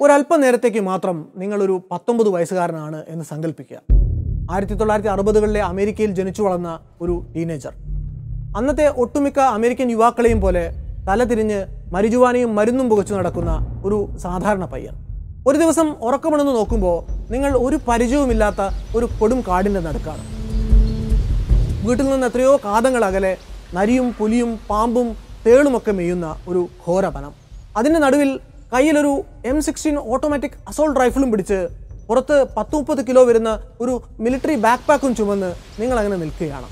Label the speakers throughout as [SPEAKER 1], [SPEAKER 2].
[SPEAKER 1] ഒരല്പ നേരത്തേക്ക് മാത്രം നിങ്ങളൊരു പത്തൊമ്പത് വയസ്സുകാരനാണ് എന്ന് സങ്കല്പിക്കുക ആയിരത്തി തൊള്ളായിരത്തി അറുപതുകളിലെ അമേരിക്കയിൽ ജനിച്ചു വളർന്ന ഒരു ടീനേജർ അന്നത്തെ ഒട്ടുമിക്ക അമേരിക്കൻ യുവാക്കളെയും പോലെ തലതിരിഞ്ഞ് മരിജുവാനയും മരുന്നും പുകച്ചു നടക്കുന്ന ഒരു സാധാരണ പയ്യൻ ഒരു ദിവസം ഉറക്കമണെന്ന് നോക്കുമ്പോൾ നിങ്ങൾ ഒരു പരിചയവുമില്ലാത്ത ഒരു കൊടും കാടിൻ്റെ നടുക്കാണ് വീട്ടിൽ നിന്ന് എത്രയോ കാതങ്ങൾ അകലെ നരിയും പുലിയും പാമ്പും തേളുമൊക്കെ മെയ്യുന്ന ഒരു ഘോര വനം അതിൻ്റെ നടുവിൽ കയ്യിലൊരു എം സിക്സ്റ്റീൻ ഓട്ടോമാറ്റിക് അസോൾട്ട് റൈഫിളും പിടിച്ച് പുറത്ത് പത്ത് മുപ്പത് കിലോ വരുന്ന ഒരു മിലിറ്ററി ബാക്ക് പാക്കും ചുമന്ന് നിങ്ങൾ അങ്ങനെ നിൽക്കുകയാണ്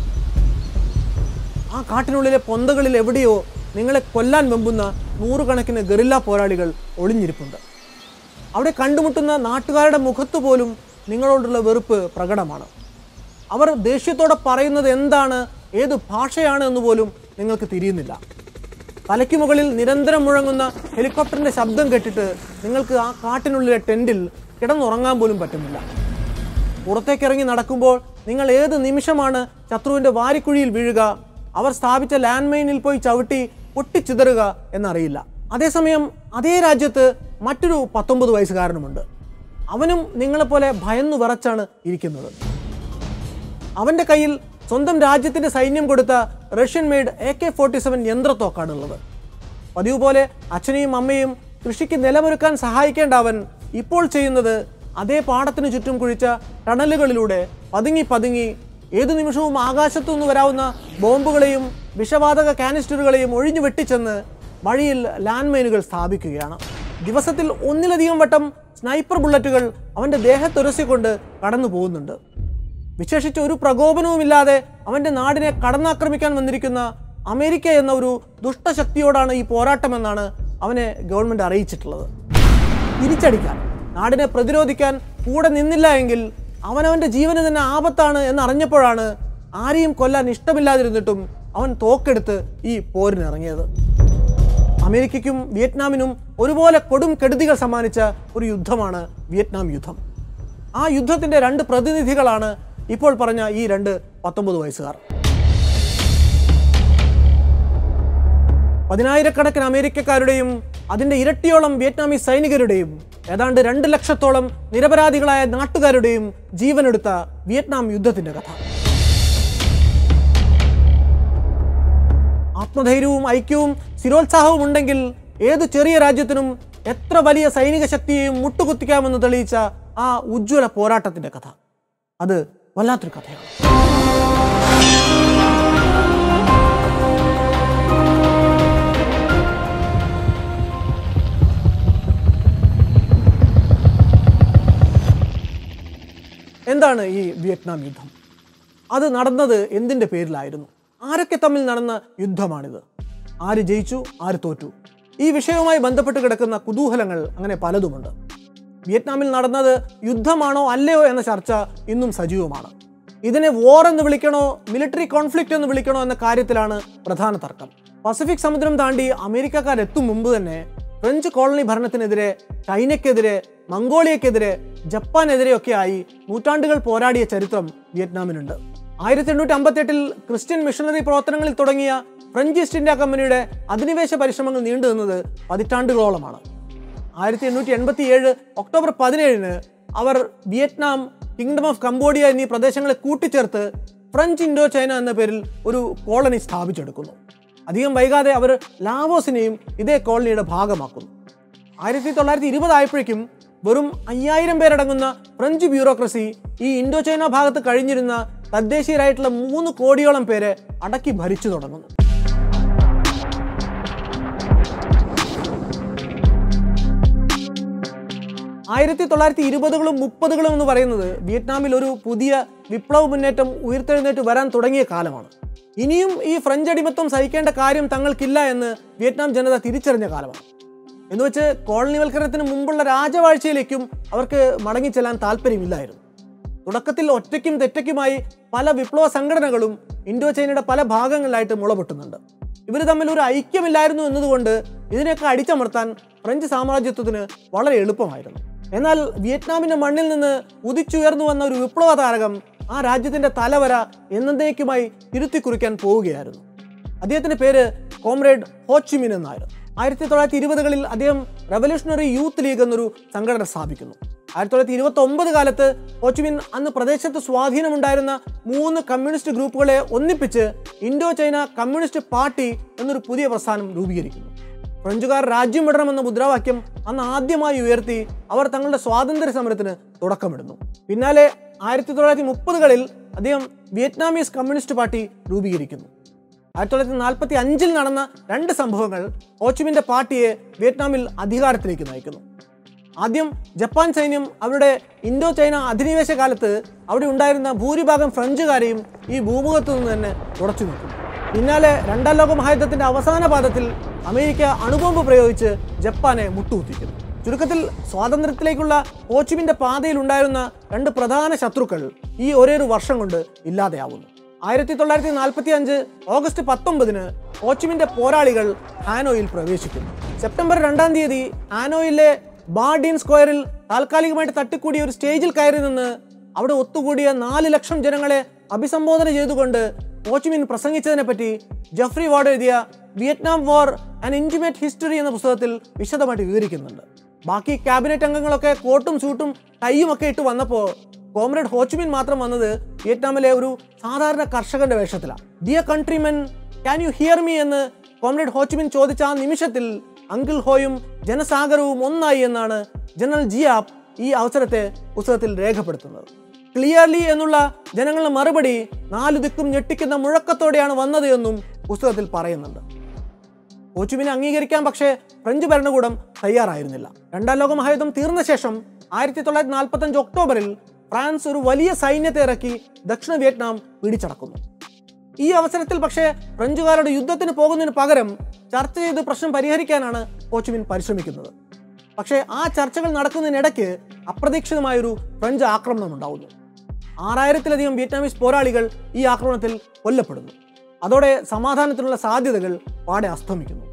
[SPEAKER 1] ആ കാട്ടിനുള്ളിലെ പൊന്തകളിൽ എവിടെയോ നിങ്ങളെ കൊല്ലാൻ വെമ്പുന്ന നൂറുകണക്കിന് ഗറില്ല പോരാളികൾ ഒളിഞ്ഞിരിപ്പുണ്ട് അവിടെ കണ്ടുമുട്ടുന്ന നാട്ടുകാരുടെ മുഖത്ത് പോലും നിങ്ങളോടുള്ള വെറുപ്പ് പ്രകടമാണ് അവർ ദേഷ്യത്തോടെ പറയുന്നത് എന്താണ് ഏത് ഭാഷയാണ് എന്ന് പോലും നിങ്ങൾക്ക് തിരിയുന്നില്ല തലയ്ക്ക് മുകളിൽ നിരന്തരം മുഴങ്ങുന്ന ഹെലികോപ്റ്ററിന്റെ ശബ്ദം കേട്ടിട്ട് നിങ്ങൾക്ക് ആ കാട്ടിനുള്ളിലെ ടെന്റിൽ കിടന്നുറങ്ങാൻ പോലും പറ്റുന്നില്ല പുറത്തേക്കിറങ്ങി നടക്കുമ്പോൾ നിങ്ങൾ ഏത് നിമിഷമാണ് ശത്രുവിന്റെ വാരിക്കുഴിയിൽ വീഴുക അവർ സ്ഥാപിച്ച ലാൻഡ് മൈനിൽ പോയി ചവിട്ടി പൊട്ടിച്ചിതറുക എന്നറിയില്ല അതേസമയം അതേ രാജ്യത്ത് മറ്റൊരു പത്തൊമ്പത് വയസ്സുകാരനുമുണ്ട് അവനും നിങ്ങളെപ്പോലെ ഭയന്നു വിറച്ചാണ് ഇരിക്കുന്നത് അവന്റെ കയ്യിൽ സ്വന്തം രാജ്യത്തിന്റെ സൈന്യം കൊടുത്ത Russian made A K forty seven യന്ത്രത്തോക്കാണുള്ളത് പതിവ് പോലെ അച്ഛനെയും അമ്മയും കൃഷിക്ക് നിലമൊരുക്കാൻ സഹായിക്കേണ്ട അവൻ ഇപ്പോൾ ചെയ്യുന്നത് അതേ പാടത്തിന് ചുറ്റും കുഴിച്ച ടണലുകളിലൂടെ പതുങ്ങി പതുങ്ങി ഏതു നിമിഷവും ആകാശത്തുനിന്ന് വരാവുന്ന ബോംബുകളെയും വിഷവാതക കാനിസ്റ്ററുകളെയും ഒഴിഞ്ഞു വെട്ടിച്ചെന്ന് വഴിയിൽ ലാൻഡ് മൈനുകൾ സ്ഥാപിക്കുകയാണ് ദിവസത്തിൽ ഒന്നിലധികം വട്ടം സ്നൈപ്പർ ബുള്ളറ്റുകൾ അവന്റെ ദേഹത്തുരസിക്കൊണ്ട് കടന്നു പോകുന്നുണ്ട് വിശേഷിച്ച് ഒരു പ്രകോപനവുമില്ലാതെ അവന്റെ നാടിനെ കടന്നാക്രമിക്കാൻ വന്നിരിക്കുന്ന അമേരിക്ക എന്ന ഒരു ദുഷ്ടശക്തിയോടാണ് ഈ പോരാട്ടമെന്നാണ് അവനെ ഗവൺമെന്റ് അറിയിച്ചിട്ടുള്ളത് തിരിച്ചടിക്കാൻ നാടിനെ പ്രതിരോധിക്കാൻ കൂടെ നിന്നില്ല എങ്കിൽ അവനവന്റെ ജീവന് തന്നെ ആപത്താണ് എന്നറിഞ്ഞപ്പോഴാണ് ആരെയും കൊല്ലാൻ ഇഷ്ടമില്ലാതിരുന്നിട്ടും അവൻ തോക്കെടുത്ത് ഈ പോരിനിറങ്ങിയത് അമേരിക്കയ്ക്കും വിയറ്റ്നാമിനും ഒരുപോലെ കൊടും കെടുതികൾ സമ്മാനിച്ച ഒരു യുദ്ധമാണ് വിയറ്റ്നാം യുദ്ധം ആ യുദ്ധത്തിന്റെ രണ്ട് പ്രതിനിധികളാണ് ഇപ്പോൾ പറഞ്ഞ ഈ രണ്ട് പത്തൊമ്പത് വയസ്സുകാർ പതിനായിരക്കണക്കിന് അമേരിക്കക്കാരുടെയും അതിന്റെ ഇരട്ടിയോളം വിയറ്റ്നാമീസ് സൈനികരുടെയും ഏതാണ്ട് രണ്ട് ലക്ഷത്തോളം നിരപരാധികളായ നാട്ടുകാരുടെയും ജീവനെടുത്ത വിയറ്റ്നാം യുദ്ധത്തിന്റെ കഥ ആത്മധൈര്യവും ഐക്യവും സ്ഥിരോത്സാഹവും ഉണ്ടെങ്കിൽ ഏതു ചെറിയ രാജ്യത്തിനും എത്ര വലിയ സൈനിക ശക്തിയെയും മുട്ടുകുത്തിക്കാമെന്ന് തെളിയിച്ച ആ ഉജ്ജ്വല പോരാട്ടത്തിന്റെ കഥ അത് വല്ലാത്തൊരു കഥയാണ് എന്താണ് ഈ വിയറ്റ്നാം യുദ്ധം അത് നടന്നത് എന്തിൻ്റെ പേരിലായിരുന്നു ആരൊക്കെ തമ്മിൽ നടന്ന യുദ്ധമാണിത് ആര് ജയിച്ചു ആര് തോറ്റു ഈ വിഷയവുമായി ബന്ധപ്പെട്ട് കിടക്കുന്ന കുതൂഹലങ്ങൾ അങ്ങനെ പലതുമുണ്ട് വിയറ്റ്നാമിൽ നടന്നത് യുദ്ധമാണോ അല്ലയോ എന്ന ചർച്ച ഇന്നും സജീവമാണ് ഇതിനെ വോർ എന്ന് വിളിക്കണോ മിലിറ്ററി കോൺഫ്ലിക്റ്റ് എന്ന് വിളിക്കണോ എന്ന കാര്യത്തിലാണ് പ്രധാന തർക്കം പസഫിക് സമുദ്രം താണ്ടി അമേരിക്കക്കാരെത്തും മുമ്പ് തന്നെ ഫ്രഞ്ച് കോളനി ഭരണത്തിനെതിരെ ചൈനയ്ക്കെതിരെ മംഗോളിയക്കെതിരെ ജപ്പാനെതിരെയൊക്കെയായി നൂറ്റാണ്ടുകൾ പോരാടിയ ചരിത്രം വിയറ്റ്നാമിനുണ്ട് ആയിരത്തി എണ്ണൂറ്റി അമ്പത്തെട്ടിൽ ക്രിസ്ത്യൻ മിഷണറി പ്രവർത്തനങ്ങളിൽ തുടങ്ങിയ ഫ്രഞ്ച് ഈസ്റ്റ് ഇന്ത്യ കമ്പനിയുടെ അധിനിവേശ പരിശ്രമങ്ങൾ നീണ്ടു നിന്നത് പതിറ്റാണ്ടുകളോളമാണ് ആയിരത്തി എണ്ണൂറ്റി എൺപത്തി ഏഴ് ഒക്ടോബർ പതിനേഴിന് അവർ വിയറ്റ്നാം കിങ്ഡം ഓഫ് കംബോഡിയ എന്നീ പ്രദേശങ്ങളെ കൂട്ടിച്ചേർത്ത് ഫ്രഞ്ച് ഇൻഡോ ചൈന എന്ന പേരിൽ ഒരു കോളനി സ്ഥാപിച്ചെടുക്കുന്നു അധികം വൈകാതെ അവർ ലാവോസിനെയും ഇതേ കോളനിയുടെ ഭാഗമാക്കുന്നു ആയിരത്തി തൊള്ളായിരത്തി ഇരുപതായപ്പോഴേക്കും വെറും അയ്യായിരം പേരടങ്ങുന്ന ഫ്രഞ്ച് ബ്യൂറോക്രസി ഈ ഇൻഡോ ചൈന ഭാഗത്ത് കഴിഞ്ഞിരുന്ന തദ്ദേശീയരായിട്ടുള്ള മൂന്ന് കോടിയോളം പേരെ അടക്കി ഭരിച്ചു തുടങ്ങുന്നു ആയിരത്തി തൊള്ളായിരത്തി ഇരുപതുകളും മുപ്പതുകളും എന്ന് പറയുന്നത് വിയറ്റ്നാമിൽ ഒരു പുതിയ വിപ്ലവ മുന്നേറ്റം ഉയർത്തെഴുന്നേറ്റ് വരാൻ തുടങ്ങിയ കാലമാണ് ഇനിയും ഈ ഫ്രഞ്ച് അടിമത്വം സഹിക്കേണ്ട കാര്യം തങ്ങൾക്കില്ല എന്ന് വിയറ്റ്നാം ജനത തിരിച്ചറിഞ്ഞ കാലമാണ് എന്നുവെച്ച് കോളനിവൽക്കരണത്തിന് മുമ്പുള്ള രാജവാഴ്ചയിലേക്കും അവർക്ക് മടങ്ങിച്ചെല്ലാൻ താല്പര്യമില്ലായിരുന്നു തുടക്കത്തിൽ ഒറ്റയ്ക്കും തെറ്റയ്ക്കുമായി പല വിപ്ലവ സംഘടനകളും ഇൻഡോ ചൈനയുടെ പല ഭാഗങ്ങളിലായിട്ട് മുളപൊട്ടുന്നുണ്ട് ഇവർ തമ്മിൽ ഒരു ഐക്യമില്ലായിരുന്നു എന്നതുകൊണ്ട് ഇതിനെയൊക്കെ അടിച്ചമർത്താൻ ഫ്രഞ്ച് സാമ്രാജ്യത്വത്തിന് വളരെ എളുപ്പമായിരുന്നു എന്നാൽ വിയറ്റ്നാമിന്റെ മണ്ണിൽ നിന്ന് ഉദിച്ചുയർന്നു വന്ന ഒരു വിപ്ലവ താരകം ആ രാജ്യത്തിന്റെ തലവര എന്നേക്കുമായി തിരുത്തി കുറിക്കാൻ പോവുകയായിരുന്നു അദ്ദേഹത്തിന്റെ പേര് കോമ്രേഡ് ഹോച്ചിമിൻ എന്നായിരുന്നു ആയിരത്തി തൊള്ളായിരത്തി ഇരുപതുകളിൽ അദ്ദേഹം റവല്യൂഷണറി യൂത്ത് ലീഗ് എന്നൊരു സംഘടന സ്ഥാപിക്കുന്നു ആയിരത്തി തൊള്ളായിരത്തി ഇരുപത്തി ഒമ്പത് കാലത്ത് ഹോച്ചിമിൻ അന്ന് പ്രദേശത്ത് സ്വാധീനമുണ്ടായിരുന്ന മൂന്ന് കമ്മ്യൂണിസ്റ്റ് ഗ്രൂപ്പുകളെ ഒന്നിപ്പിച്ച് ഇൻഡോ ചൈന കമ്മ്യൂണിസ്റ്റ് പാർട്ടി എന്നൊരു പുതിയ പ്രസ്ഥാനം രൂപീകരിക്കുന്നു ഫ്രഞ്ചുകാർ രാജ്യം വിടണമെന്ന മുദ്രാവാക്യം അന്ന് ആദ്യമായി ഉയർത്തി അവർ തങ്ങളുടെ സ്വാതന്ത്ര്യ സമരത്തിന് തുടക്കമിടുന്നു പിന്നാലെ ആയിരത്തി തൊള്ളായിരത്തി മുപ്പതുകളിൽ അദ്ദേഹം വിയറ്റ്നാമീസ് കമ്മ്യൂണിസ്റ്റ് പാർട്ടി രൂപീകരിക്കുന്നു ആയിരത്തി തൊള്ളായിരത്തി നാൽപ്പത്തി അഞ്ചിൽ നടന്ന രണ്ട് സംഭവങ്ങൾ ഹോച്ചിമിന്റെ പാർട്ടിയെ വിയറ്റ്നാമിൽ അധികാരത്തിലേക്ക് നയിക്കുന്നു ആദ്യം ജപ്പാൻ സൈന്യം അവരുടെ ഇൻഡോ ചൈന അധിനിവേശ കാലത്ത് അവിടെ ഉണ്ടായിരുന്ന ഭൂരിഭാഗം ഫ്രഞ്ചുകാരെയും ഈ ഭൂമുഖത്തു നിന്ന് തന്നെ തുടച്ചു നീക്കുന്നു പിന്നാലെ രണ്ടാം ലോക മഹായുദ്ധത്തിന്റെ അവസാന പാദത്തിൽ അമേരിക്ക അണുബോംബ് പ്രയോഗിച്ച് ജപ്പാനെ മുട്ടുകുത്തിക്കുന്നു ചുരുക്കത്തിൽ സ്വാതന്ത്ര്യത്തിലേക്കുള്ള ഹോച്ചിമിന്റെ പാതയിൽ ഉണ്ടായിരുന്ന രണ്ട് പ്രധാന ശത്രുക്കൾ ഈ ഒരേ ഒരു വർഷം കൊണ്ട് ഇല്ലാതെയാവുന്നു ആയിരത്തി തൊള്ളായിരത്തി നാൽപ്പത്തി അഞ്ച് ഓഗസ്റ്റ് പത്തൊമ്പതിന് ഹോച്ചിമിന്റെ പോരാളികൾ ഹാനോയിൽ പ്രവേശിക്കുന്നു സെപ്റ്റംബർ രണ്ടാം തീയതി ഹാനോയിലെ ബാർഡീൻ സ്ക്വയറിൽ താൽക്കാലികമായിട്ട് തട്ടിക്കൂടിയ ഒരു സ്റ്റേജിൽ കയറി നിന്ന് അവിടെ ഒത്തുകൂടിയ നാല് ലക്ഷം ജനങ്ങളെ അഭിസംബോധന ചെയ്തുകൊണ്ട് ഹോച്ചിമിൻ പ്രസംഗിച്ചതിനെ പറ്റി ജഫ്രി വാർഡ് എഴുതിയ Vietnam war and intimate history എന്ന പുസ്തകത്തിൽ വിശദമായിട്ട് വിവരിക്കുന്നുണ്ട് ബാക്കി ക്യാബിനറ്റ് അംഗങ്ങളൊക്കെ കോട്ടും സൂട്ടും ടൈയും ഒക്കെ ഇട്ട് വന്നപ്പോൾ കോമ്രേഡ് ഹോച്ചിമിൻ മാത്രം വന്നത് വിയറ്റ്നാമിലെ ഒരു സാധാരണ കർഷകന്റെ വേഷത്തിലാണ് dear countrymen can you hear me എന്ന് കോമ്രേഡ് ഹോച്ചിമിൻ ചോദിച്ച ആ നിമിഷത്തിൽ അങ്കിൾ ഹോയും ജനസാഗരവും ഒന്നായി എന്നാണ് ജനറൽ ജിയാബ് ഈ അവസരത്തെ പുസ്തകത്തിൽ രേഖപ്പെടുത്തുന്നത് ക്ലിയർലി എന്നുള്ള ജനങ്ങളുടെ മറുപടി നാലു ദിക്കും ഞെട്ടിക്കുന്ന മുഴക്കത്തോടെയാണ് വന്നത് എന്നും പുസ്തകത്തിൽ പറയുന്നുണ്ട് ഹോച്ചുമിനെ അംഗീകരിക്കാൻ പക്ഷേ ഫ്രഞ്ച് ഭരണകൂടം തയ്യാറായിരുന്നില്ല രണ്ടാം ലോക മഹായുദ്ധം തീർന്ന ശേഷം ആയിരത്തി തൊള്ളായിരത്തി നാൽപ്പത്തി അഞ്ച് ഒക്ടോബറിൽ ഫ്രാൻസ് ഒരു വലിയ സൈന്യത്തെ ഇറക്കി ദക്ഷിണ വിയറ്റ്നാം പിടിച്ചടക്കുന്നു ഈ അവസരത്തിൽ പക്ഷേ ഫ്രഞ്ചുകാരുടെ യുദ്ധത്തിന് പോകുന്നതിന് പകരം ചർച്ച ചെയ്ത് പ്രശ്നം പരിഹരിക്കാനാണ് ഹോച്ചുമിൻ പരിശ്രമിക്കുന്നത് പക്ഷേ ആ ചർച്ചകൾ നടക്കുന്നതിനിടയ്ക്ക് അപ്രതീക്ഷിതമായൊരു ഫ്രഞ്ച് ആക്രമണം ഉണ്ടാവുന്നു ആറായിരത്തിലധികം വിയറ്റ്നാമീസ് പോരാളികൾ ഈ ആക്രമണത്തിൽ കൊല്ലപ്പെടുന്നു അതോടെ സമാധാനത്തിനുള്ള സാധ്യതകൾ പാടെ അസ്തമിക്കുന്നു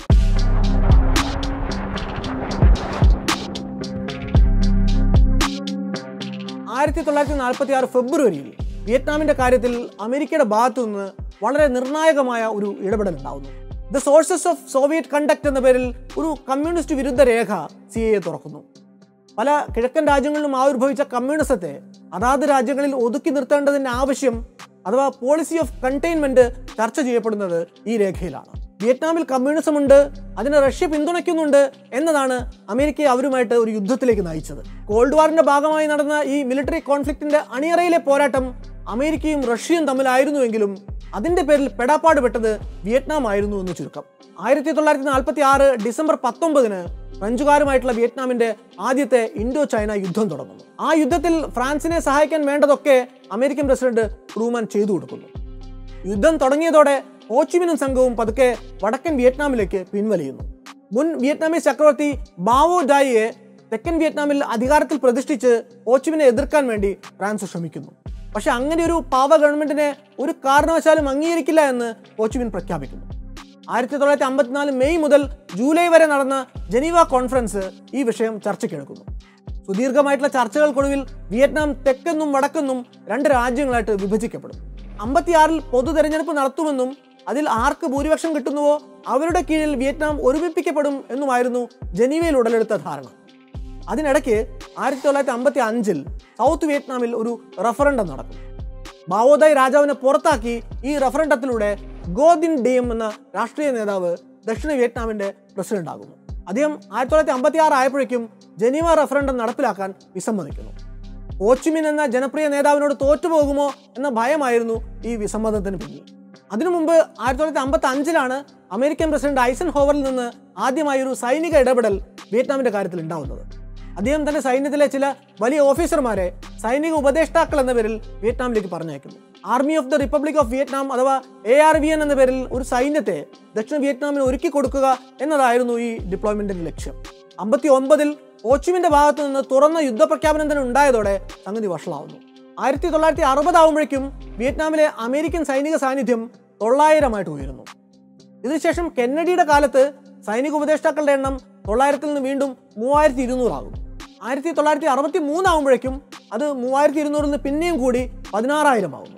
[SPEAKER 1] ആയിരത്തി തൊള്ളായിരത്തി നാൽപ്പത്തി ആറ് ഫെബ്രുവരിയിൽ വിയറ്റ്നാമിന്റെ കാര്യത്തിൽ അമേരിക്കയുടെ ഭാഗത്തു നിന്ന് വളരെ നിർണായകമായ ഒരു ഇടപെടൽ ഉണ്ടാവുന്നു the sources of Soviet conduct എന്ന പേരിൽ ഒരു കമ്മ്യൂണിസ്റ്റ് വിരുദ്ധ രേഖ സി എ തുറക്കുന്നു പല കിഴക്കൻ രാജ്യങ്ങളിലും ആവിർഭവിച്ച കമ്മ്യൂണിസത്തെ അതാത് രാജ്യങ്ങളിൽ ഒതുക്കി നിർത്തേണ്ടതിന്റെ ആവശ്യം അഥവാ പോളിസി ഓഫ് കണ്ടെയ്ൻമെന്റ് ചർച്ച ചെയ്യപ്പെടുന്നത് ഈ രേഖയിലാണ് വിയറ്റ്നാമിൽ കമ്മ്യൂണിസം ഉണ്ട് അതിനെ റഷ്യ പിന്തുണയ്ക്കുന്നുണ്ട് എന്നതാണ് അമേരിക്കയെ അവരുമായിട്ട് ഒരു യുദ്ധത്തിലേക്ക് നയിച്ചത് കോൾഡ് വാറിന്റെ ഭാഗമായി നടന്ന ഈ മിലിറ്ററി കോൺഫ്ലിക്റ്റിന്റെ അണിയറയിലെ പോരാട്ടം അമേരിക്കയും റഷ്യയും തമ്മിലായിരുന്നുവെങ്കിലും അതിന്റെ പേരിൽ പെടാപ്പാട് പെട്ടത് വിയറ്റ്നാം ആയിരുന്നു എന്ന് ചുരുക്കം ആയിരത്തി തൊള്ളായിരത്തി നാൽപ്പത്തി ആറ് ഡിസംബർ പത്തൊമ്പതിന് ഫ്രഞ്ചുകാരുമായിട്ടുള്ള വിയറ്റ്നാമിന്റെ ആദ്യത്തെ ഇൻഡോ ചൈന യുദ്ധം തുടങ്ങുന്നു ആ യുദ്ധത്തിൽ ഫ്രാൻസിനെ സഹായിക്കാൻ വേണ്ടതൊക്കെ അമേരിക്കൻ പ്രസിഡന്റ് ട്രൂമാൻ ചെയ്തു കൊടുക്കുന്നു യുദ്ധം തുടങ്ങിയതോടെ ഹോച്ചിമിനും സംഘവും പതുക്കെ വടക്കൻ വിയറ്റ്നാമിലേക്ക് പിൻവലിയുന്നു മുൻ വിയറ്റ്നാമീസ് ചക്രവർത്തി ബാവോ ഡായിയെ തെക്കൻ വിയറ്റ്നാമിൽ അധികാരത്തിൽ പ്രതിഷ്ഠിച്ച് ഹോച്ചിമിനെ എതിർക്കാൻ വേണ്ടി ഫ്രാൻസ് ശ്രമിക്കുന്നു പക്ഷെ അങ്ങനെ ഒരു പാവ ഗവൺമെന്റിനെ ഒരു കാരണവശാലും അംഗീകരിക്കില്ല എന്ന് ഹോച്ചിമിൻ പ്രഖ്യാപിക്കുന്നു ആയിരത്തി തൊള്ളായിരത്തി അമ്പത്തിനാല് മെയ് മുതൽ ജൂലൈ വരെ നടന്ന ജനീവ കോൺഫറൻസ് ഈ വിഷയം ചർച്ചയ്ക്കെടുക്കുന്നു സുദീർഘമായിട്ടുള്ള ചർച്ചകൾക്കൊടുവിൽ വിയറ്റ്നാം തെക്കെന്നും വടക്കെന്നും രണ്ട് രാജ്യങ്ങളായിട്ട് വിഭജിക്കപ്പെടും അമ്പത്തിയാറിൽ പൊതു തെരഞ്ഞെടുപ്പ് നടത്തുമെന്നും അതിൽ ആർക്ക് ഭൂരിപക്ഷം കിട്ടുന്നുവോ അവരുടെ കീഴിൽ വിയറ്റ്നാം ഒരുമിപ്പിക്കപ്പെടും എന്നുമായിരുന്നു ജനീവയിൽ ഉടലെടുത്ത ധാരണ അതിനിടയ്ക്ക് ആയിരത്തി തൊള്ളായിരത്തി അമ്പത്തി അഞ്ചിൽ സൗത്ത് വിയറ്റ്നാമിൽ ഒരു റഫറൻഡം നടക്കും മാവോദായ് രാജാവിനെ പുറത്താക്കി ഈ റഫറൻഡത്തിലൂടെ ഗോദിൻ ഡിയം എന്ന രാഷ്ട്രീയ നേതാവ് ദക്ഷിണ വിയറ്റ്നാമിന്റെ പ്രസിഡന്റ് ആകുന്നു അദ്ദേഹം ആയിരത്തി തൊള്ളായിരത്തി അമ്പത്തി ആറ് ആയപ്പോഴേക്കും ജനീവ റഫറൻഡം നടപ്പിലാക്കാൻ വിസമ്മതിക്കുന്നു ഓച്ചുമിൻ എന്ന ജനപ്രിയ നേതാവിനോട് തോറ്റുപോകുമോ എന്ന ഭയമായിരുന്നു ഈ വിസമ്മതത്തിന് പിന്നിൽ അതിനു മുമ്പ് ആയിരത്തി തൊള്ളായിരത്തി അമ്പത്തി അഞ്ചിലാണ് അമേരിക്കൻ പ്രസിഡന്റ് ഐസൻ ഹോവറിൽ നിന്ന് ആദ്യമായി ഒരു സൈനിക ഇടപെടൽ വിയറ്റ്നാമിന്റെ കാര്യത്തിൽ ഉണ്ടാവുന്നത് അദ്ദേഹം തന്റെ സൈന്യത്തിലെ ചില വലിയ ഓഫീസർമാരെ സൈനിക ഉപദേഷ്ടാക്കൾ എന്ന പേരിൽ വിയറ്റ്നാമിലേക്ക് പറഞ്ഞയക്കുന്നു army of the republic of Vietnam അഥവാ എ ആർ വി എൻ എന്ന പേരിൽ ഒരു സൈന്യത്തെ ദക്ഷിണ വിയറ്റ്നാമിന് ഒരുക്കി കൊടുക്കുക എന്നതായിരുന്നു ഈ ഡിപ്ലോയ്മെന്റിന്റെ ലക്ഷ്യം അമ്പത്തി ഒമ്പതിൽ ഓച്ചുമിന്റെ ഭാഗത്തു നിന്ന് തുറന്ന യുദ്ധപ്രഖ്യാപനം തന്നെ ഉണ്ടായതോടെ സംഗതി വഷളാവുന്നു ആയിരത്തി തൊള്ളായിരത്തി അറുപതാവുമ്പോഴേക്കും വിയറ്റ്നാമിലെ അമേരിക്കൻ സൈനിക സാന്നിധ്യം തൊള്ളായിരമായിട്ട് ഉയരുന്നു ഇതിനുശേഷം കെന്നഡിയുടെ കാലത്ത് സൈനിക ഉപദേഷ്ടാക്കളുടെ എണ്ണം തൊള്ളായിരത്തിൽ നിന്ന് വീണ്ടും മൂവായിരത്തി ഇരുന്നൂറാകും ആയിരത്തി തൊള്ളായിരത്തി അറുപത്തി മൂന്നാവുമ്പോഴേക്കും അത് മൂവായിരത്തി ഇരുന്നൂറിൽ നിന്ന് പിന്നെയും കൂടി പതിനാറായിരം ആകുന്നു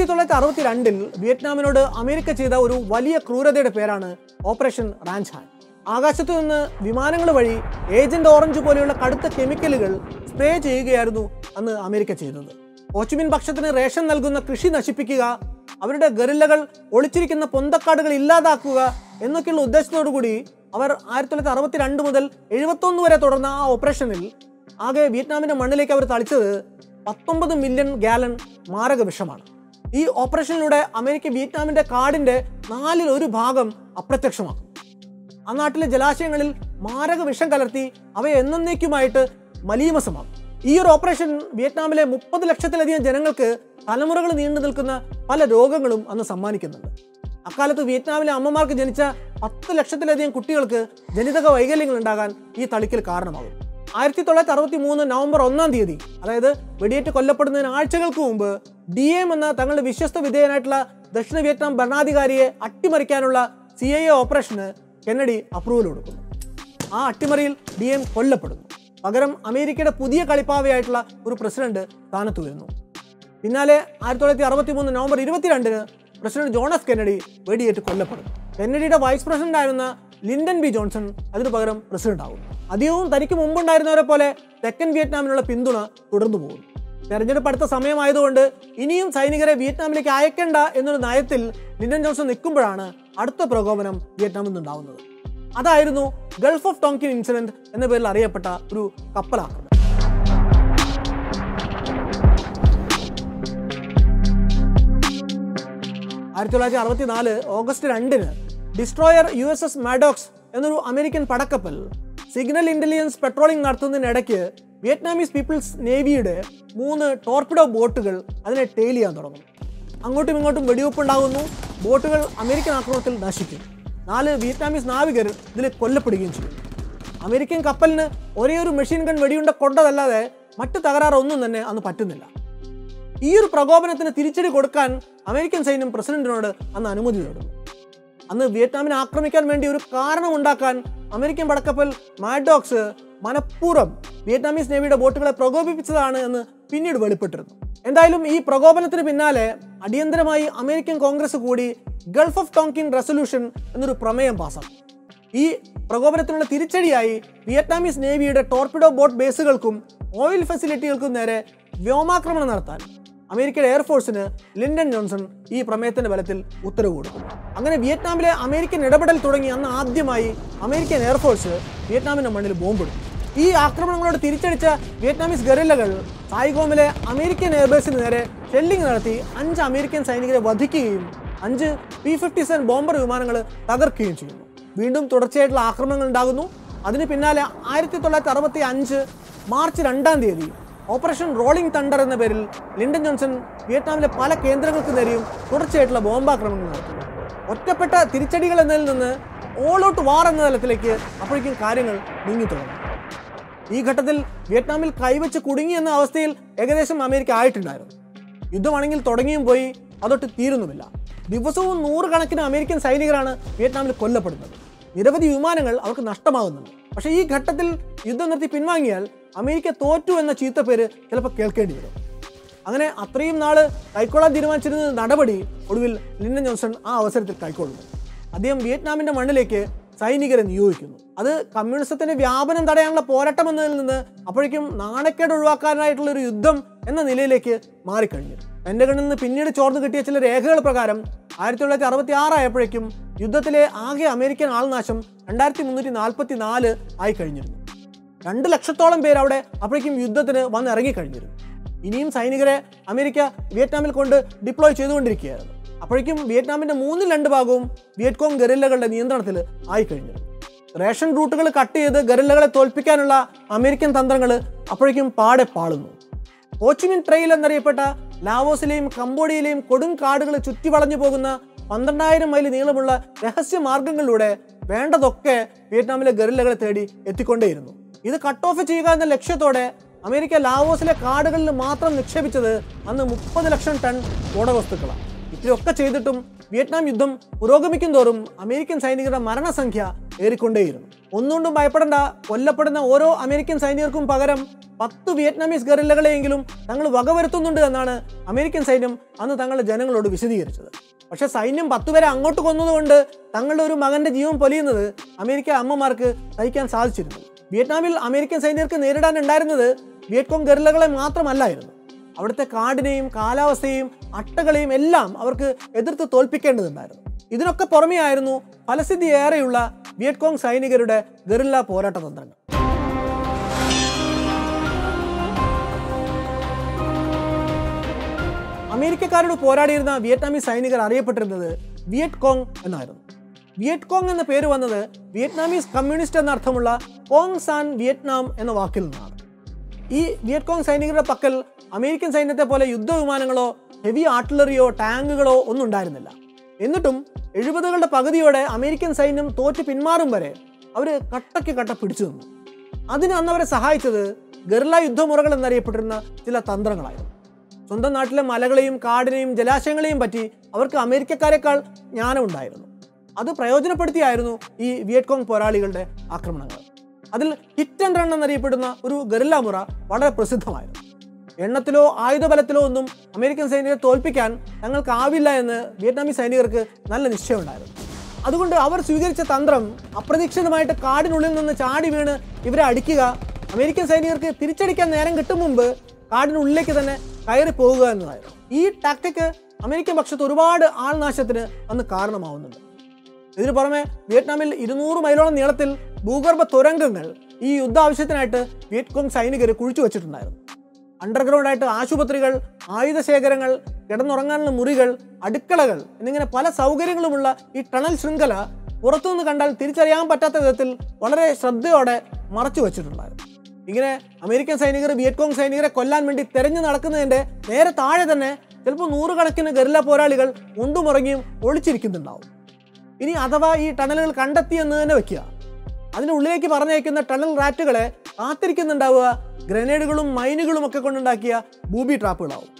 [SPEAKER 1] തൊള്ളായിരത്തി അറുപത്തി രണ്ടിൽ വിയറ്റ്നാമിനോട് അമേരിക്ക ചെയ്ത ഒരു വലിയ ക്രൂരതയുടെ പേരാണ് ഓപ്പറേഷൻ റാഞ്ച് ഹാൻ ആകാശത്തു നിന്ന് വിമാനങ്ങൾ വഴി ഏജന്റ് ഓറഞ്ച് പോലെയുള്ള കടുത്ത കെമിക്കലുകൾ സ്പ്രേ ചെയ്യുകയായിരുന്നു അന്ന് അമേരിക്ക ചെയ്തത് ഓച്ചുമിൻ പക്ഷത്തിന് റേഷൻ നൽകുന്ന കൃഷി നശിപ്പിക്കുക അവരുടെ ഗറില്ലകൾ ഒളിച്ചിരിക്കുന്ന പൊന്തക്കാടുകൾ ഇല്ലാതാക്കുക എന്നൊക്കെയുള്ള ഉദ്ദേശത്തോടു കൂടി അവർ ആയിരത്തി തൊള്ളായിരത്തി അറുപത്തി രണ്ട് മുതൽ എഴുപത്തൊന്ന് വരെ തുടർന്ന ആ ഓപ്പറേഷനിൽ ആകെ വിയറ്റ്നാമിന്റെ മണ്ണിലേക്ക് അവർ തളിച്ചത് പത്തൊമ്പത് മില്യൺ ഗാലൻ മാരക വിഷമാണ് ഈ ഓപ്പറേഷനിലൂടെ അമേരിക്ക വിയറ്റ്നാമിന്റെ കാടിന്റെ നാലിൽ ഒരു ഭാഗം അപ്രത്യക്ഷമാക്കും ആ നാട്ടിലെ ജലാശയങ്ങളിൽ മാരക വിഷം കലർത്തി അവയെ എന്നേക്കുമായിട്ട് മലീമസമാക്കും ഈ ഒരു ഓപ്പറേഷൻ വിയറ്റ്നാമിലെ മുപ്പത് ലക്ഷത്തിലധികം ജനങ്ങൾക്ക് തലമുറകൾ നീണ്ടു നിൽക്കുന്ന പല രോഗങ്ങളും അന്ന് സമ്മാനിക്കുന്നുണ്ട് അക്കാലത്ത് വിയറ്റ്നാമിലെ അമ്മമാർക്ക് ജനിച്ച പത്ത് ലക്ഷത്തിലധികം കുട്ടികൾക്ക് ജനിതക വൈകല്യങ്ങൾ ഉണ്ടാകാൻ ഈ തളിക്കൽ കാരണമാകും ആയിരത്തി തൊള്ളായിരത്തി അറുപത്തി മൂന്ന് നവംബർ ഒന്നാം തീയതി അതായത് വെടിയേറ്റ് കൊല്ലപ്പെടുന്നതിന് ആഴ്ചകൾക്ക് മുമ്പ് ഡി എം എന്ന തങ്ങളുടെ വിശ്വസ്ത വിധേയനായിട്ടുള്ള ദക്ഷിണ വിയറ്റ്നാം ഭരണാധികാരിയെ അട്ടിമറിക്കാനുള്ള സി ഐ എ ഓപ്പറേഷന് കെന്നഡി അപ്രൂവൽ കൊടുക്കുന്നു ആ അട്ടിമറിയിൽ ഡി എം കൊല്ലപ്പെടുന്നു പകരം അമേരിക്കയുടെ പുതിയ കളിപ്പാവയായിട്ടുള്ള ഒരു പ്രസിഡന്റ് സ്ഥാനത്ത് വരുന്നു പിന്നാലെ ആയിരത്തി തൊള്ളായിരത്തി അറുപത്തി മൂന്ന് നവംബർ ഇരുപത്തിരണ്ടിന് പ്രസിഡന്റ് ജോൺ എഫ് കെന്നഡി വെടിയേറ്റ് കൊല്ലപ്പെടുന്നു കെന്നഡിയുടെ വൈസ് പ്രസിഡന്റ് ആയിരുന്ന ലിൻഡൻ ബി ജോൺസൺ അതിനു പകരം പ്രസിഡന്റ് ആകും അധികവും തനിക്ക് മുമ്പുണ്ടായിരുന്നവരെ പോലെ തെക്കൻ വിയറ്റ്നാമിനുള്ള പിന്തുണ തുടർന്നു പോകുന്നു തെരഞ്ഞെടുപ്പ് അടുത്ത സമയമായതുകൊണ്ട് ഇനിയും സൈനികരെ വിയറ്റ്നാമിലേക്ക് അയക്കേണ്ട എന്നൊരു നയത്തിൽ ലിൻഡൻ ജോൺസൺ നിൽക്കുമ്പോഴാണ് അടുത്ത പ്രകോപനം വിയറ്റ്നാമിൽ നിന്നുണ്ടാവുന്നത് അതായിരുന്നു ഗൾഫ് ഓഫ് ടോങ്കിൻ ഇൻസിഡന്റ് എന്ന പേരിൽ അറിയപ്പെട്ട ഒരു കപ്പലാക്രമണം ആയിരത്തി തൊള്ളായിരത്തി അറുപത്തി നാല് ഓഗസ്റ്റ് രണ്ടിന് destroyer U S S Maddox എന്നൊരു അമേരിക്കൻ പടക്കപ്പൽ സിഗ്നൽ ഇന്റലിജൻസ് പെട്രോളിംഗ് നടത്തുന്നതിനിടയ്ക്ക് വിയറ്റ്നാമീസ് പീപ്പിൾസ് നേവിയുടെ മൂന്ന് ടോർപിഡോ ബോട്ടുകൾ അതിനെ ടെയിൽ ചെയ്യാൻ തുടങ്ങും അങ്ങോട്ടും ഇങ്ങോട്ടും വെടിവെപ്പ് ഉണ്ടാകുന്നു ബോട്ടുകൾ അമേരിക്കൻ ആക്രമണത്തിൽ നശിക്കും നാല് വിയറ്റ്നാമീസ് നാവികർ ഇതിൽ കൊല്ലപ്പെടുകയും ചെയ്യും അമേരിക്കൻ കപ്പലിന് ഒരേ ഒരു മെഷീൻ ഗൺ വെടിയുണ്ട കൊണ്ടതല്ലാതെ മറ്റു തകരാറൊന്നും തന്നെ അന്ന് പറ്റുന്നില്ല ഈ ഒരു പ്രകോപനത്തിന് തിരിച്ചടി കൊടുക്കാൻ അമേരിക്കൻ സൈന്യം പ്രസിഡന്റിനോട് അന്ന് അനുമതി നേടുന്നു അന്ന് വിയറ്റ്നാമിനെ ആക്രമിക്കാൻ വേണ്ടി ഒരു കാരണം ഉണ്ടാക്കാൻ അമേരിക്കൻ പടക്കപ്പൽ മാഡോക്സ് മനഃപൂർവ്വം വിയറ്റ്നാമീസ് നേവിയുടെ ബോട്ടുകളെ പ്രകോപിപ്പിച്ചതാണ് എന്ന് പിന്നീട് വെളിപ്പെട്ടിരുന്നു എന്തായാലും ഈ പ്രകോപനത്തിന് പിന്നാലെ അടിയന്തരമായി അമേരിക്കൻ കോൺഗ്രസ് കൂടി ഗൾഫ് ഓഫ് ടോങ്കിൻ റെസൊല്യൂഷൻ എന്നൊരു പ്രമേയം പാസാക്കി ഈ പ്രകോപനത്തിനുള്ള തിരിച്ചടിയായി വിയറ്റ്നാമീസ് നേവിയുടെ ടോർപിഡോ ബോട്ട് ബേസുകൾക്കും ഓയിൽ ഫെസിലിറ്റികൾക്കും നേരെ വ്യോമാക്രമണം നടത്താൻ അമേരിക്കയുടെ എയർഫോഴ്സിന് ലിൻഡൻ ജോൺസൺ ഈ പ്രമേയത്തിന്റെ ബലത്തിൽ ഉത്തരവ് കൊടുക്കും അങ്ങനെ വിയറ്റ്നാമിലെ അമേരിക്കൻ ഇടപെടൽ തുടങ്ങി അന്ന് ആദ്യമായി അമേരിക്കൻ എയർഫോഴ്സ് വിയറ്റ്നാമിന്റെ മണ്ണിൽ ബോംബിടും ഈ ആക്രമണങ്ങളോട് തിരിച്ചടിച്ച വിയറ്റ്നാമീസ് ഗറില്ലകൾ സായിഗോമിലെ അമേരിക്കൻ എയർബേസിന് നേരെ ഷെല്ലിംഗ് നടത്തി അഞ്ച് അമേരിക്കൻ സൈനികരെ വധിക്കുകയും അഞ്ച് പി ഫിഫ്റ്റി സെവൻ ബോംബർ വിമാനങ്ങൾ തകർക്കുകയും ചെയ്യുന്നു വീണ്ടും തുടർച്ചയായിട്ടുള്ള ആക്രമണങ്ങൾ ഉണ്ടാകുന്നു അതിന് പിന്നാലെ ആയിരത്തി തൊള്ളായിരത്തി അറുപത്തി അഞ്ച് മാർച്ച് രണ്ടാം തീയതി ഓപ്പറേഷൻ റോളിംഗ് തണ്ടർ എന്ന പേരിൽ ലിൻഡൻ ജോൺസൺ വിയറ്റ്നാമിലെ പല കേന്ദ്രങ്ങൾക്ക് നേരെയും തുടർച്ചയായിട്ടുള്ള ബോംബാക്രമണങ്ങൾ നടത്തുന്നു ഒറ്റപ്പെട്ട തിരിച്ചടികൾ എന്നതിൽ നിന്ന് ഓൾ ഔട്ട് വാർ എന്ന തലത്തിലേക്ക് അപ്പോഴേക്കും കാര്യങ്ങൾ നീങ്ങി തുടങ്ങി ഈ ഘട്ടത്തിൽ വിയറ്റ്നാമിൽ കൈവച്ച് കുടുങ്ങി എന്ന അവസ്ഥയിൽ ഏകദേശം അമേരിക്ക ആയിട്ടുണ്ടായിരുന്നു യുദ്ധമാണെങ്കിൽ തുടങ്ങിയും പോയി അതൊട്ട് തീരുന്നുമില്ല ദിവസവും നൂറുകണക്കിന് അമേരിക്കൻ സൈനികരാണ് വിയറ്റ്നാമിൽ കൊല്ലപ്പെടുന്നത് നിരവധി വിമാനങ്ങൾ അവർക്ക് നഷ്ടമാകുന്നുണ്ട് പക്ഷേ ഈ ഘട്ടത്തിൽ യുദ്ധം നിർത്തി പിൻവാങ്ങിയാൽ അമേരിക്ക തോറ്റു എന്ന ചീത്തപ്പേര് ചിലപ്പോൾ കേൾക്കേണ്ടി വരും അങ്ങനെ അത്രയും നാള് കൈക്കൊള്ളാൻ തീരുമാനിച്ചിരുന്ന നടപടി ഒടുവിൽ ലിൻഡൻ ജോൺസൺ ആ അവസരത്തിൽ കൈക്കൊള്ളുന്നു അദ്ദേഹം വിയറ്റ്നാമിന്റെ മണ്ണിലേക്ക് സൈനികരെ നിയോഗിക്കുന്നു അത് കമ്മ്യൂണിസത്തിന്റെ വ്യാപനം തടയാനുള്ള പോരാട്ടം എന്നതിൽ നിന്ന് അപ്പോഴേക്കും നാണക്കേട് ഒഴിവാക്കാനായിട്ടുള്ള ഒരു യുദ്ധം എന്ന നിലയിലേക്ക് മാറിക്കഴിഞ്ഞു പെൻഡഗണിൽ നിന്ന് പിന്നീട് ചോർന്നു കിട്ടിയ ചില രേഖകൾ പ്രകാരം ആയിരത്തി തൊള്ളായിരത്തി അറുപത്തി ആറായപ്പോഴേക്കും യുദ്ധത്തിലെ ആകെ അമേരിക്കൻ ആൾനാശം രണ്ടായിരത്തി മുന്നൂറ്റി നാൽപ്പത്തി നാല് ആയി കഴിഞ്ഞിരുന്നു രണ്ട് ലക്ഷത്തോളം പേര് അവിടെ അപ്പോഴേക്കും യുദ്ധത്തിന് വന്ന് ഇറങ്ങിക്കഴിഞ്ഞിരുന്നു ഇനിയും സൈനികരെ അമേരിക്ക വിയറ്റ്നാമിൽ കൊണ്ട് ഡിപ്ലോയ് ചെയ്തുകൊണ്ടിരിക്കുകയായിരുന്നു അപ്പോഴേക്കും വിയറ്റ്നാമിന്റെ മൂന്നിൽ രണ്ട് ഭാഗവും വിയറ്റ്കോങ് ഗറില്ലകളുടെ നിയന്ത്രണത്തിൽ ആയിക്കഴിഞ്ഞിരുന്നു റേഷൻ റൂട്ടുകൾ കട്ട് ചെയ്ത് ഗറില്ലകളെ തോൽപ്പിക്കാനുള്ള അമേരിക്കൻ തന്ത്രങ്ങൾ അപ്പോഴേക്കും പാടെ പാളുന്നു ഹോച്ചിമിൻ ട്രെയിൽ എന്നറിയപ്പെട്ട ലാവോസിലെയും കംബോഡിയയിലെയും കൊടും കാടുകൾ ചുറ്റി വളഞ്ഞു പോകുന്ന പന്ത്രണ്ടായിരം മൈൽ നീളമുള്ള രഹസ്യ മാർഗങ്ങളിലൂടെ വേണ്ടതൊക്കെ വിയറ്റ്നാമിലെ ഗറില്ലകളെ തേടി എത്തിക്കൊണ്ടേയിരുന്നു ഇത് കട്ട് ഓഫ് ചെയ്യുക എന്ന ലക്ഷ്യത്തോടെ അമേരിക്ക ലാവോസിലെ കാടുകളിൽ മാത്രം നിക്ഷേപിച്ചത് അന്ന് മുപ്പത് ലക്ഷം ടൺ സ്ഫോടകവസ്തുക്കളാണ് ഇത്രയൊക്കെ ചെയ്തിട്ടും വിയറ്റ്നാം യുദ്ധം പുരോഗമിക്കും തോറും അമേരിക്കൻ സൈനികരുടെ മരണസംഖ്യ ഏറിക്കൊണ്ടേയിരുന്നു ഒന്നുകൊണ്ടും ഭയപ്പെടേണ്ട കൊല്ലപ്പെടുന്ന ഓരോ അമേരിക്കൻ സൈനികർക്കും പകരം പത്ത് വിയറ്റ്നാമീസ് ഗറില്ലകളെയെങ്കിലും തങ്ങൾ വകവരുത്തുന്നുണ്ട് എന്നാണ് അമേരിക്കൻ സൈന്യം അന്ന് തങ്ങളുടെ ജനങ്ങളോട് വിശദീകരിച്ചത് പക്ഷെ സൈന്യം പത്ത് പേരെ അങ്ങോട്ട് കൊന്നതുകൊണ്ട് തങ്ങളുടെ ഒരു മകന്റെ ജീവൻ പൊലിയുന്നത് അമേരിക്ക അമ്മമാർക്ക് സഹിക്കാൻ സാധിച്ചിരുന്നു വിയറ്റ്നാമിൽ അമേരിക്കൻ സൈനികർക്ക് നേരിടാനുണ്ടായിരുന്നത് വിയറ്റ്കോങ് ഗറില്ലകളെ മാത്രമല്ലായിരുന്നു അവിടുത്തെ കാടിനെയും കാലാവസ്ഥയെയും അട്ടകളെയും എല്ലാം അവർക്ക് എതിർത്ത് തോൽപ്പിക്കേണ്ടതുണ്ടായിരുന്നു ഇതിനൊക്കെ പുറമെയായിരുന്നു ഫലസിദ്ധി ഏറെയുള്ള വിയറ്റ്കോങ് സൈനികരുടെ ഗറില്ല പോരാട്ട തന്ത്രങ്ങൾ അമേരിക്കക്കാരോട് പോരാടിയിരുന്ന വിയറ്റ്നാമീസ് സൈനികർ അറിയപ്പെട്ടിരുന്നത് വിയറ്റ് കോങ് എന്നായിരുന്നു വിയറ്റ് കോങ് എന്ന പേര് വന്നത് വിയറ്റ്നാമീസ് കമ്മ്യൂണിസ്റ്റ് എന്ന അർത്ഥമുള്ള കോങ് സാൻ വിയറ്റ്നാം എന്ന വാക്കിൽ നിന്നാണ് ഈ വിയറ്റ് കോങ് സൈനികരുടെ പക്കൽ അമേരിക്കൻ സൈന്യത്തെ പോലെ യുദ്ധവിമാനങ്ങളോ ഹെവി ആർട്ടിലറിയോ ടാങ്കുകളോ ഒന്നും ഉണ്ടായിരുന്നില്ല എന്നിട്ടും എഴുപതുകളുടെ പകുതിയോടെ അമേരിക്കൻ സൈന്യം തോറ്റ് പിന്മാറും വരെ അവർ കട്ടയ്ക്ക് കട്ട പിടിച്ചു നിന്നു അതിന് അന്ന് അവരെ സഹായിച്ചത് ഗർല യുദ്ധമുറകൾ എന്നറിയപ്പെട്ടിരുന്ന ചില തന്ത്രങ്ങളായിരുന്നു സ്വന്തം നാട്ടിലെ മലകളെയും കാടിനെയും ജലാശയങ്ങളെയും പറ്റി അവർക്ക് അമേരിക്കക്കാരെക്കാൾ ജ്ഞാനമുണ്ടായിരുന്നു അത് പ്രയോജനപ്പെടുത്തിയായിരുന്നു ഈ വിയറ്റ്കോങ് പോരാളികളുടെ ആക്രമണങ്ങൾ അതിൽ ഹിറ്റ് ആൻഡ് റൺ എന്നറിയപ്പെടുന്ന ഒരു ഗറില്ല മുറ വളരെ പ്രസിദ്ധമായിരുന്നു എണ്ണത്തിലോ ആയുധബലത്തിലോ ഒന്നും അമേരിക്കൻ സൈനികരെ തോൽപ്പിക്കാൻ തങ്ങൾക്കാവില്ല എന്ന് വിയറ്റ്നാമി സൈനികർക്ക് നല്ല നിശ്ചയമുണ്ടായിരുന്നു അതുകൊണ്ട് അവർ സ്വീകരിച്ച തന്ത്രം അപ്രതീക്ഷിതമായിട്ട് കാടിനുള്ളിൽ നിന്ന് ചാടി വീണ് ഇവരെ അടിക്കുക അമേരിക്കൻ സൈനികർക്ക് തിരിച്ചടിക്കാൻ നേരം കിട്ടും മുമ്പ് കാടിനുള്ളിലേക്ക് തന്നെ കയറി പോകുക എന്നതായിരുന്നു ഈ ടാക്ടിക്ക് അമേരിക്കൻ പക്ഷത്ത് ഒരുപാട് ആൾനാശത്തിന് അന്ന് കാരണമാവുന്നുണ്ട് ഇതിനു പുറമെ വിയറ്റ്നാമിൽ ഇരുന്നൂറ് മൈലോളം നീളത്തിൽ ഭൂഗർഭ തുരങ്കങ്ങൾ ഈ യുദ്ധ ആവശ്യത്തിനായിട്ട് വിയറ്റ്കോങ് സൈനികർ കുഴിച്ചു വെച്ചിട്ടുണ്ടായിരുന്നു അണ്ടർഗ്രൗണ്ട് ആയിട്ട് ആശുപത്രികൾ ആയുധശേഖരങ്ങൾ കിടന്നുറങ്ങാനുള്ള മുറികൾ അടുക്കളകൾ എന്നിങ്ങനെ പല സൗകര്യങ്ങളുമുള്ള ഈ ടണൽ ശൃംഖല പുറത്തുനിന്ന് കണ്ടാൽ തിരിച്ചറിയാൻ പറ്റാത്ത വിധത്തിൽ വളരെ ശ്രദ്ധയോടെ മറച്ചു വെച്ചിട്ടുണ്ടായിരുന്നു ഇങ്ങനെ അമേരിക്കൻ സൈനികർ വിയറ്റ്കോങ് സൈനികരെ കൊല്ലാൻ വേണ്ടി തെരഞ്ഞു നടക്കുന്നതിന്റെ നേരെ താഴെ തന്നെ ചിലപ്പോൾ നൂറുകണക്കിന് ഗറില്ല പോരാളികൾ ഉണ്ടുമുറങ്ങിയും ഒളിച്ചിരിക്കുന്നുണ്ടാവും ഇനി അഥവാ ഈ ടണലുകൾ കണ്ടെത്തി എന്ന് തന്നെ വെക്കുക അതിനുള്ളിലേക്ക് പറഞ്ഞയക്കുന്ന ടണൽ റാറ്റുകളെ കാത്തിരിക്കുന്നുണ്ടാവുക ഗ്രനേഡുകളും മൈനുകളും ഒക്കെ കൊണ്ടുണ്ടാക്കിയ ബൂബി ട്രാപ്പുകളാവും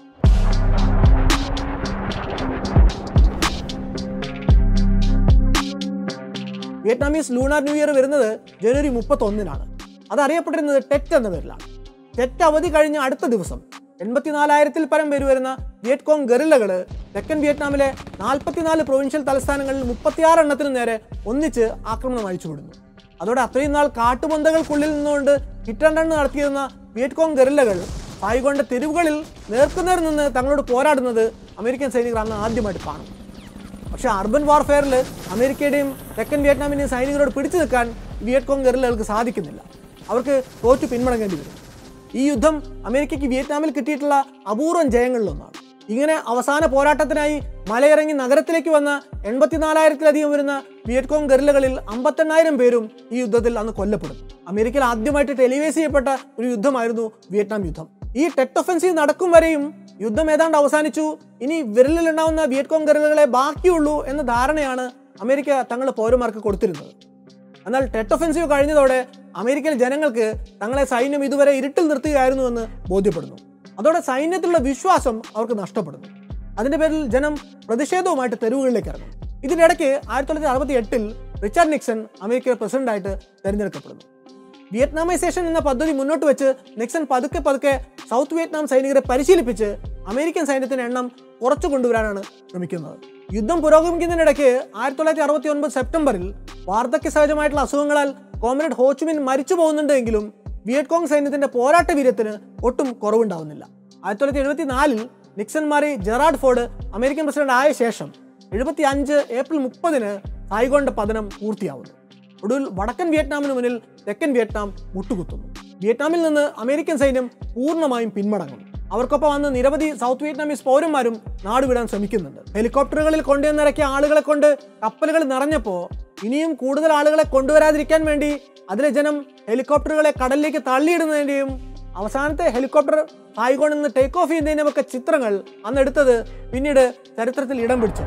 [SPEAKER 1] വിയറ്റ്നാമീസ് ലൂണാർ ന്യൂ ഇയർ വരുന്നത് ജനുവരി മുപ്പത്തൊന്നിനാണ് അത് അറിയപ്പെട്ടിരുന്നത് ടെറ്റ് എന്ന പേരിലാണ് ടെറ്റ് അവധി കഴിഞ്ഞ അടുത്ത ദിവസം എൺപത്തിനാലായിരത്തിൽ പരം പേര് വരുന്ന വിയറ്റ്കോങ് ഗറില്ലകൾ തെക്കൻ വിയറ്റ്നാമിലെ നാൽപ്പത്തിനാല് പ്രൊവിൻഷ്യൽ തലസ്ഥാനങ്ങളിൽ മുപ്പത്തിയാറ് എണ്ണത്തിന് നേരെ ഒന്നിച്ച് ആക്രമണം അഴിച്ചുവിടുന്നു അതോടെ അത്രയും നാൾ കാട്ടുപന്തകൾക്കുള്ളിൽ നിന്നുകൊണ്ട് ഹിറ്റണ്ടണ്ണ് നടത്തിയിരുന്ന വിയറ്റ്കോങ് ഗറില്ലകൾ സായിഗോണ്ട തെരുവുകളിൽ നേർക്കുനേർ നിന്ന് തങ്ങളോട് പോരാടുന്നത് അമേരിക്കൻ സൈനികർ അന്ന് ആദ്യമായിട്ട് കാണും പക്ഷേ അർബൻ വാർഫെയറിൽ അമേരിക്കയുടെയും തെക്കൻ വിയറ്റ്നാമിൻ്റെയും സൈനികരോട് പിടിച്ചു നിൽക്കാൻ വിയറ്റ്കോങ് ഗറില്ലകൾക്ക് സാധിക്കുന്നില്ല അവർക്ക് തോറ്റു പിന്മടങ്ങേണ്ടി വരും ഈ യുദ്ധം അമേരിക്കയ്ക്ക് വിയറ്റ്നാമിൽ കിട്ടിയിട്ടുള്ള അപൂർവം ജയങ്ങളിലൊന്നാണ് ഇങ്ങനെ അവസാന പോരാട്ടത്തിനായി മലയിറങ്ങി നഗരത്തിലേക്ക് വന്ന എൺപത്തിനാലായിരത്തിലധികം വരുന്ന വിയറ്റ്കോങ് ഗറില്ലകളിൽ അമ്പത്തെണ്ണായിരം പേരും ഈ യുദ്ധത്തിൽ അന്ന് കൊല്ലപ്പെടും അമേരിക്കയിൽ ആദ്യമായിട്ട് ടെലിവൈസ് ചെയ്യപ്പെട്ട ഒരു യുദ്ധമായിരുന്നു വിയറ്റ്നാം യുദ്ധം ഈ ടെറ്റ് ഒഫൻസീവ് നടക്കും വരെയും യുദ്ധം ഏതാണ്ട് അവസാനിച്ചു ഇനി വിരലിലുണ്ടാവുന്ന വിയറ്റ്കോങ് ഗറില്ലകളെ ബാക്കിയുള്ളൂ എന്ന ധാരണയാണ് അമേരിക്ക തങ്ങളുടെ പൗരന്മാർക്ക് കൊടുത്തിരുന്നത് എന്നാൽ ടെറ്റ് ഒഫൻസീവ് കഴിഞ്ഞതോടെ അമേരിക്കൻ ജനങ്ങൾക്ക് തങ്ങളെ സൈന്യം ഇതുവരെ ഇരുട്ടിൽ നിർത്തുകയായിരുന്നു എന്ന് ബോധ്യപ്പെടുന്നു അതോടെ സൈന്യത്തിലുള്ള വിശ്വാസം അവർക്ക് നഷ്ടപ്പെടുന്നു അതിന്റെ പേരിൽ ജനം പ്രതിഷേധവുമായിട്ട് തെരുവുകളിലേക്ക് ഇറങ്ങും ഇതിനിടയ്ക്ക് ആയിരത്തി തൊള്ളായിരത്തി അറുപത്തി എട്ടിൽ റിച്ചാർഡ് നിക്സൺ അമേരിക്കയുടെ പ്രസിഡന്റായിട്ട് തെരഞ്ഞെടുക്കപ്പെടുന്നു വിയറ്റ്നാമൈസേഷൻ എന്ന പദ്ധതി മുന്നോട്ട് വെച്ച് നിക്സൺ പതുക്കെ പതുക്കെ സൗത്ത് വിയറ്റ്നാം സൈനികരെ പരിശീലിപ്പിച്ച് അമേരിക്കൻ സൈന്യത്തിന്റെ എണ്ണം കുറച്ചു കൊണ്ടുവരാനാണ് ശ്രമിക്കുന്നത് യുദ്ധം പുരോഗമിക്കുന്നതിനിടയ്ക്ക് ആയിരത്തി തൊള്ളായിരത്തി അറുപത്തി ഒൻപത് സെപ്റ്റംബറിൽ വാർദ്ധക്യ സഹജമായിട്ടുള്ള അസുഖങ്ങളാൽ കോമ്രേഡ് ഹോച്ചുമിൻ മരിച്ചു പോകുന്നുണ്ടെങ്കിലും വിയറ്റ്കോങ് സൈന്യത്തിന്റെ പോരാട്ട വീര്യത്തിന് ഒട്ടും കുറവുണ്ടാവുന്നില്ല ആയിരത്തി തൊള്ളായിരത്തി എഴുപത്തി നാലിൽ നിക്സൺ മാറി ജെറാഡ് ഫോർഡ് അമേരിക്കൻ പ്രസിഡന്റ് ആയ ശേഷം എഴുപത്തി അഞ്ച് ഏപ്രിൽ മുപ്പതിന് സായിഗോണിന്റെ പതനം പൂർത്തിയാവുന്നു ഒടുവിൽ വടക്കൻ വിയറ്റ്നാമിന് മുന്നിൽ തെക്കൻ വിയറ്റ്നാം മുട്ടുകുത്തുന്നു വിയറ്റ്നാമിൽ നിന്ന് അമേരിക്കൻ സൈന്യം പൂർണ്ണമായും പിന്മടങ്ങും അവർക്കൊപ്പം വന്ന് നിരവധി സൗത്ത് വിയറ്റ്നാമീസ് പൗരന്മാരും നാടുവിടാൻ ശ്രമിക്കുന്നുണ്ട് ഹെലികോപ്റ്ററുകളിൽ കൊണ്ടുവന്നിറക്കിയ ആളുകളെ കൊണ്ട് കപ്പലുകൾ നിറഞ്ഞപ്പോൾ ഇനിയും കൂടുതൽ ആളുകളെ കൊണ്ടുവരാതിരിക്കാൻ വേണ്ടി അതിലെ ജനം ഹെലികോപ്റ്ററുകളെ കടലിലേക്ക് തള്ളിയിടുന്നതിൻ്റെയും അവസാനത്തെ ഹെലികോപ്റ്റർ സായിഗോണിൽ നിന്ന് ടേക്ക് ഓഫ് ചെയ്യുന്നതിൻ്റെയും ഒക്കെ ചിത്രങ്ങൾ അന്ന് എടുത്തത് പിന്നീട് ചരിത്രത്തിൽ ഇടം പിടിച്ചു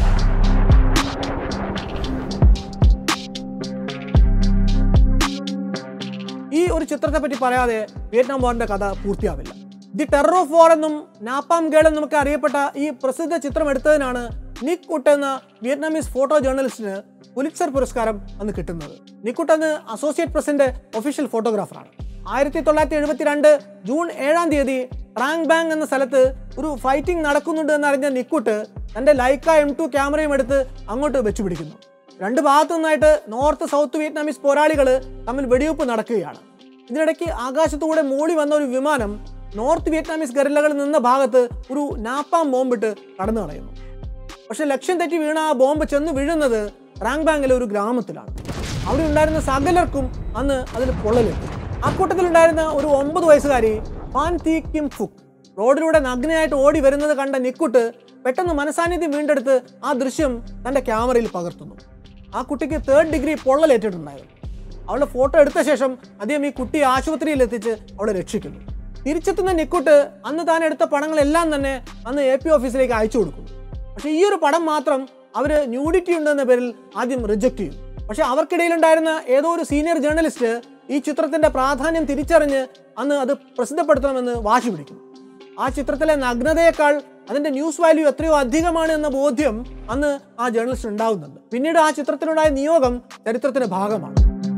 [SPEAKER 1] ഈ ഒരു ചിത്രത്തെ പറ്റി പറയാതെ വിയറ്റ്നാം വാറിന്റെ കഥ പൂർത്തിയാവില്ല ദി ടെറർ ഓഫ് വാർ എന്നും നാപ്പാം ഗേൾ എന്നും ഒക്കെ അറിയപ്പെട്ട ഈ പ്രസിദ്ധ ചിത്രം എടുത്തതിനാണ് നിക് കുട്ട് എന്ന വിയറ്റ്നാമീസ് ഫോട്ടോ ജേർണലിസ്റ്റിന് പുലിറ്റ്സർ പുരസ്കാരം അന്ന് കിട്ടുന്നത് നിക്കുട്ട് അന്ന് അസോസിയേറ്റ് പ്രസിന്റെ ഒഫീഷ്യൽ ഫോട്ടോഗ്രാഫറാണ് ആയിരത്തി തൊള്ളായിരത്തി എഴുപത്തിരണ്ട് ജൂൺ ഏഴാം തീയതി റാങ് ബാങ് എന്ന സ്ഥലത്ത് ഒരു ഫൈറ്റിംഗ് നടക്കുന്നുണ്ട് എന്നറിഞ്ഞ നിക്കുട്ട് തന്റെ ലൈക്ക എം ടു ക്യാമറയും എടുത്ത് അങ്ങോട്ട് വെച്ചു പിടിക്കുന്നു രണ്ട് ഭാഗത്തു നിന്നായിട്ട് നോർത്ത് സൗത്ത് വിയറ്റ്നാമീസ് പോരാളികൾ തമ്മിൽ വെടിവെപ്പ് നടക്കുകയാണ് ഇതിനിടയ്ക്ക് ആകാശത്തൂടെ മൂളി വന്ന ഒരു വിമാനം നോർത്ത് വിയറ്റ്നാമീസ് ഗറില്ലകൾ നിന്ന ഭാഗത്ത് ഒരു നാപ്പാം ബോംബിട്ട് കടന്നു കളയുന്നു പക്ഷെ ലക്ഷ്യം തെറ്റി വീണ ആ ബോംബ് ചെന്ന് വീഴുന്നത് റാങ് ബാങ്കിലെ ഒരു ഗ്രാമത്തിലാണ് അവിടെ ഉണ്ടായിരുന്ന സകലർക്കും അന്ന് അതിൽ പൊള്ളലേറ്റു അക്കൂട്ടത്തിലുണ്ടായിരുന്ന ഒരു ഒമ്പത് വയസ്സുകാരി ഫാൻ തീ കിം ഫുക് റോഡിലൂടെ നഗ്നയായിട്ട് ഓടി വരുന്നത് കണ്ട നിക്കുട്ട് പെട്ടെന്ന് മനസാന്നിധ്യം വീണ്ടെടുത്ത് ആ ദൃശ്യം തന്റെ ക്യാമറയിൽ പകർത്തുന്നു ആ കുട്ടിക്ക് തേർഡ് ഡിഗ്രി പൊള്ളലേറ്റിട്ടുണ്ടായിരുന്നു അവളുടെ ഫോട്ടോ എടുത്ത ശേഷം അദ്ദേഹം ഈ കുട്ടിയെ ആശുപത്രിയിൽ എത്തിച്ച് അവളെ രക്ഷിക്കുന്നു തിരിച്ചെത്തുന്ന നിക്കുട്ട് അന്ന് താൻ എടുത്ത പടങ്ങളെല്ലാം തന്നെ അന്ന് എ പി ഓഫീസിലേക്ക് അയച്ചു കൊടുക്കുന്നു പക്ഷെ ഈ ഒരു പടം മാത്രം അവര് ന്യൂഡിറ്റി ഉണ്ടെന്ന പേരിൽ ആദ്യം റിജക്ട് ചെയ്യും പക്ഷെ അവർക്കിടയിലുണ്ടായിരുന്ന ഏതോ ഒരു സീനിയർ ജേർണലിസ്റ്റ് ഈ ചിത്രത്തിന്റെ പ്രാധാന്യം തിരിച്ചറിഞ്ഞ് അന്ന് അത് പ്രസിദ്ധപ്പെടുത്തണമെന്ന് വാശി പിടിക്കും ആ ചിത്രത്തിലെ നഗ്നതയേക്കാൾ അതിന്റെ ന്യൂസ് വാല്യൂ എത്രയോ അധികമാണ് എന്ന ബോധ്യം അന്ന് ആ ജേർണലിസ്റ്റ് ഉണ്ടാകുന്നുണ്ട് പിന്നീട് ആ ചിത്രത്തിനുണ്ടായ നിയോഗം ചരിത്രത്തിന്റെ ഭാഗമാണ്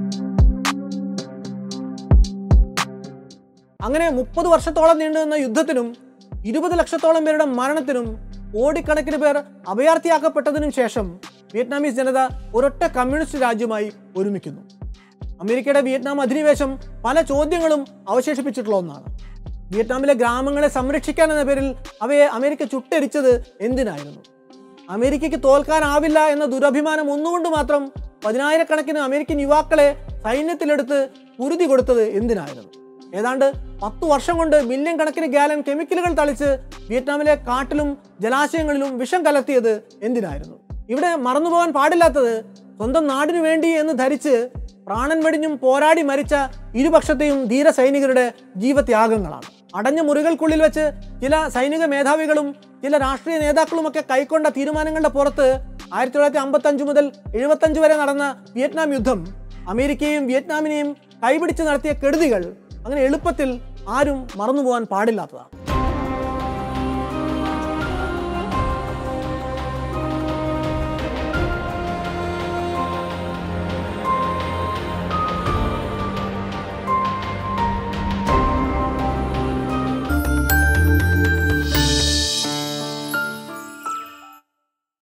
[SPEAKER 1] അങ്ങനെ മുപ്പത് വർഷത്തോളം നീണ്ടുനിന്ന യുദ്ധത്തിനും ഇരുപത് ലക്ഷത്തോളം പേരുടെ മരണത്തിനും കോടിക്കണക്കിന് പേർ അഭയാർത്ഥിയാക്കപ്പെട്ടതിനും ശേഷം വിയറ്റ്നാമീസ് ജനത ഒരൊറ്റ കമ്മ്യൂണിസ്റ്റ് രാജ്യമായി ഒരുമിക്കുന്നു അമേരിക്കയുടെ വിയറ്റ്നാം അധിനിവേശം പല ചോദ്യങ്ങളും അവശേഷിപ്പിച്ചിട്ടുള്ള ഒന്നാണ് വിയറ്റ്നാമിലെ ഗ്രാമങ്ങളെ സംരക്ഷിക്കാൻ എന്ന പേരിൽ അവയെ അമേരിക്ക ചുട്ടരിച്ചത് എന്തിനായിരുന്നു അമേരിക്കയ്ക്ക് തോൽക്കാനാവില്ല എന്ന ദുരഭിമാനം ഒന്നുകൊണ്ട് മാത്രം പതിനായിരക്കണക്കിന് അമേരിക്കൻ യുവാക്കളെ സൈന്യത്തിലെടുത്ത് കുരുതി കൊടുത്തത് എന്തിനായിരുന്നു ഏതാണ്ട് പത്തു വർഷം കൊണ്ട് മില്യൺ കണക്കിന് ഗാലൻ കെമിക്കലുകൾ തളിച്ച് വിയറ്റ്നാമിലെ കാട്ടിലും ജലാശയങ്ങളിലും വിഷം കലർത്തിയത് എന്തിനായിരുന്നു ഇവിടെ മറന്നുപോകാൻ പാടില്ലാത്തത് സ്വന്തം നാടിനു വേണ്ടി എന്ന് ധരിച്ച് പ്രാണൻ വെടിഞ്ഞും പോരാടി മരിച്ച ഇരുപക്ഷത്തെയും ധീര സൈനികരുടെ ജീവത്യാഗങ്ങളാണ് അടഞ്ഞ മുറികൾക്കുള്ളിൽ വെച്ച് ചില സൈനിക മേധാവികളും ചില രാഷ്ട്രീയ നേതാക്കളുമൊക്കെ കൈക്കൊണ്ട തീരുമാനങ്ങളുടെ പുറത്ത് ആയിരത്തി തൊള്ളായിരത്തി അമ്പത്തി അഞ്ച് മുതൽ എഴുപത്തഞ്ച് വരെ നടന്ന വിയറ്റ്നാം യുദ്ധം അമേരിക്കയും വിയറ്റ്നാമിനെയും കൈപിടിച്ച് നടത്തിയ കെടുതികൾ അങ്ങനെ എളുപ്പത്തിൽ ആരും മറന്നുപോകാൻ പാടില്ലാത്തതാണ്